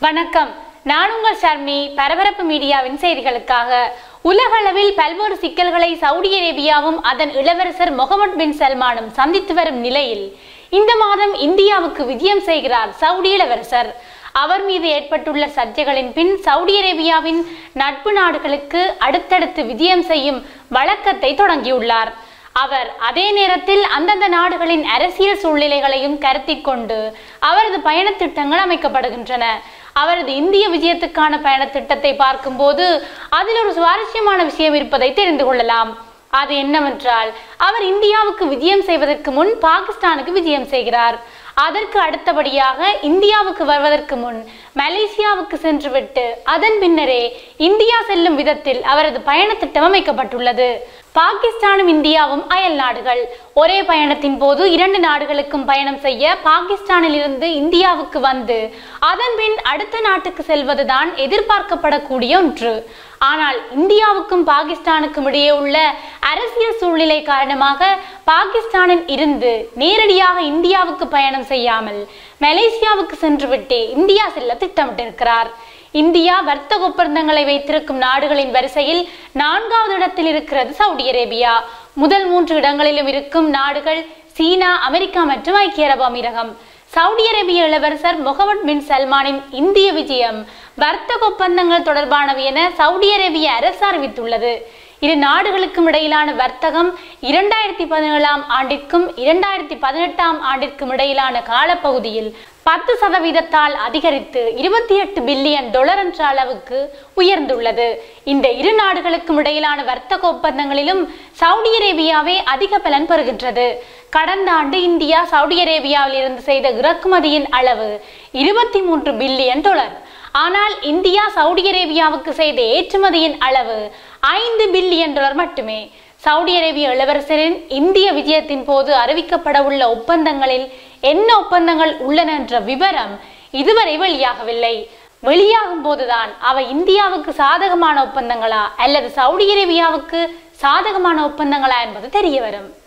வணக்கம் நான் உங்கள் ஷர்மி பரபரப்பு மீடியாவின் செய்திகளுக்காக உலகளவில் பல்வேறு சிக்கல்களை சவுதி அரேபியாவும் அதன் இளவரசர் முகமது பின் சல்மானும் சந்தித்து வரும் நிலையில் இந்த மாதம் இந்தியாவுக்கு விஜயம் செய்கிறார் சவுதி இளவரசர் அவர் மீது ஏற்பட்டுள்ள சர்ச்சைகளின் பின் சவுதி அரேபியாவின் நட்பு நாடுகளுக்கு அடுத்தடுத்து விஜயம் செய்யும் வழக்கத்தை தொடங்கியுள்ளார் அவர் அதே நேரத்தில் அந்தந்த நாடுகளின் அரசியல் சூழ்நிலைகளையும் கருத்தில் கொண்டு அவரது பயணத் திட்டங்கள் அமைக்கப்படுகின்றன அவரது இந்திய விஜயத்துக்கான பயணத் திட்டத்தை பார்க்கும்போது அதில் ஒரு சுவாரஸ்யமான விஷயம் இருப்பதை தெரிந்து கொள்ளலாம் அது என்னவென்றால் அவர் இந்தியாவுக்கு விஜயம் செய்வதற்கு முன் பாகிஸ்தானுக்கு விஜயம் செய்கிறார் அதற்கு அடுத்தபடியாக இந்தியாவுக்கு வருவதற்கு முன் மலேசியாவுக்கு சென்றுவிட்டு அதன் பின்னரே இந்தியா செல்லும் விதத்தில் அவரது பயண திட்டம் அமைக்கப்பட்டுள்ளது பாகிஸ்தானும் இந்தியாவும் அயல் நாடுகள் ஒரே பயணத்தின் போது இரண்டு நாடுகளுக்கும் பயணம் செய்ய பாகிஸ்தானில் இருந்து இந்தியாவுக்கு வந்து அதன் பின் அடுத்த நாட்டுக்கு செல்வதுதான் எதிர்பார்க்கப்படக்கூடிய ஒன்று ஆனால் இந்தியாவுக்கும் பாகிஸ்தானுக்கும் இடையே உள்ள அரசியல் சூழ்நிலை காரணமாக பாகிஸ்தானில் இருந்து நேரடியாக இந்தியாவுக்கு பயணம் செய்யாமல் மலேசியாவுக்கு சென்றுவிட்டு இந்தியா செல்ல திட்டமிட்டிருக்கிறார் இந்தியா வர்த்தக ஒப்பந்தங்களை வைத்திருக்கும் நாடுகளின் வரிசையில் நான்காவது இடத்தில் இருக்கிறது சவுதி அரேபியா முதல் மூன்று இடங்களிலும் இருக்கும் நாடுகள் சீனா அமெரிக்கா மற்றும் ஐக்கிய அரபு அமீரகம் சவுதி அரேபிய இளவரசர் முகமது பின் சல்மானின் இந்திய விஜயம் வர்த்தக ஒப்பந்தங்கள் தொடர்பானவை என சவுதி அரேபிய அரசு அறிவித்துள்ளது இரு நாடுகளுக்கும் இடையிலான வர்த்தகம் இரண்டாயிரத்தி பதினேழாம் ஆண்டிற்கும் இரண்டாயிரத்தி பதினெட்டாம் ஆண்டிற்கும் இடையிலான காலப்பகுதியில் பத்து சதவீதத்தால் அதிகரித்து இருபத்தி எட்டு பில்லியன் டொலர் என்ற அளவுக்கு உயர்ந்துள்ளது இந்த இரு நாடுகளுக்கும் இடையிலான வர்த்தக ஒப்பந்தங்களிலும் சவுதி அரேபியாவே அதிக பலன் பெறுகின்றது கடந்த ஆண்டு இந்தியா சவுதி அரேபியாவில் இருந்து செய்த இறக்குமதியின் அளவு இருபத்தி மூன்று பில்லியன் டாலர் ஆனால் இந்தியா சவுதி அரேபியாவுக்கு செய்த ஏற்றுமதியின் அளவு ஐந்து பில்லியன் டாலர் மட்டுமே சவுதி அரேபிய இளவரசரின் இந்திய விஜயத்தின் போது அறிவிக்கப்பட உள்ள ஒப்பந்தங்களில் என்ன ஒப்பந்தங்கள் உள்ளன என்ற விவரம் இதுவரை வெளியாகவில்லை வெளியாகும் போதுதான் அவை இந்தியாவுக்கு சாதகமான ஒப்பந்தங்களா அல்லது சவுதி அரேபியாவுக்கு சாதகமான ஒப்பந்தங்களா என்பது தெரிய வரும்